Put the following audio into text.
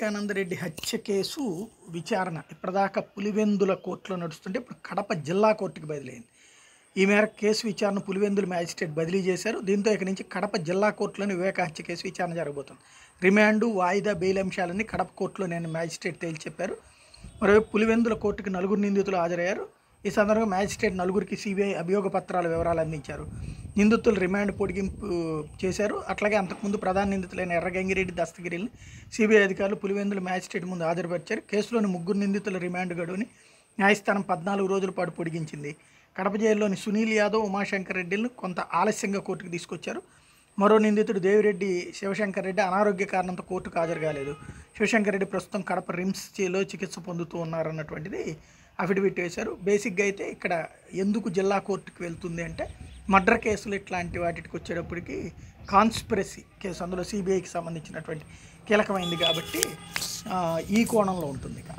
వివేకానంద రెడ్డి హత్య కేసు విచారణ ఇప్పటిదాకా పులివెందుల కోర్టులో నడుస్తుంటే ఇప్పుడు కడప జిల్లా కోర్టుకి బదిలైంది ఈ మేరకు కేసు విచారణ పులివెందుల మ్యాజిస్ట్రేట్ బదిలీ చేశారు దీంతో ఇక నుంచి కడప జిల్లా కోర్టులోని వివేక హత్య కేసు విచారణ జరగబోతుంది రిమాండు వాయిదా బెయిల్ అంశాలన్నీ కడప కోర్టులో నేను మ్యాజిస్ట్రేట్ తేల్చి చెప్పారు మరోవైపు పులివెందుల కోర్టుకి నలుగురు నిందితులు హాజరయ్యారు ఈ సందర్భంగా మ్యాజిస్ట్రేట్ నలుగురికి సిబిఐ అభియోగ పత్రాల వివరాలు అందించారు నిందితులు రిమాండ్ పొడిగింపు చేశారు అట్లాగే అంతకుముందు ప్రధాన నిందితులైన ఎర్రగంగిరెడ్డి దస్తగిరిని సిబిఐ అధికారులు పులివెందుల మ్యాజిస్ట్రేట్ ముందు హాజరుపరిచారు కేసులోని ముగ్గురు నిందితుల రిమాండ్ గడువుని న్యాయస్థానం పద్నాలుగు రోజుల పాటు పొడిగించింది కడప జైల్లోని సునీల్ యాదవ్ ఉమాశంకర్ రెడ్డిలను కొంత ఆలస్యంగా కోర్టుకు తీసుకొచ్చారు మరో నిందితుడు దేవిరెడ్డి శివశంకర్ రెడ్డి అనారోగ్య కారణంతో కోర్టుకు హాజరు కాలేదు శివశంకర్ రెడ్డి ప్రస్తుతం కడప రిమ్స్లో చికిత్స పొందుతూ ఉన్నారన్నటువంటిది అఫిడవిట్ వేశారు బేసిక్గా అయితే ఇక్కడ ఎందుకు జిల్లా కోర్టుకు వెళ్తుంది అంటే మర్డర్ కేసులు ఇట్లాంటి వాటికి వచ్చేటప్పటికి కాన్స్పిరసీ కేసు అందులో సిబిఐకి సంబంధించినటువంటి కీలకమైంది కాబట్టి ఆ, ఈ కోణంలో ఉంటుంది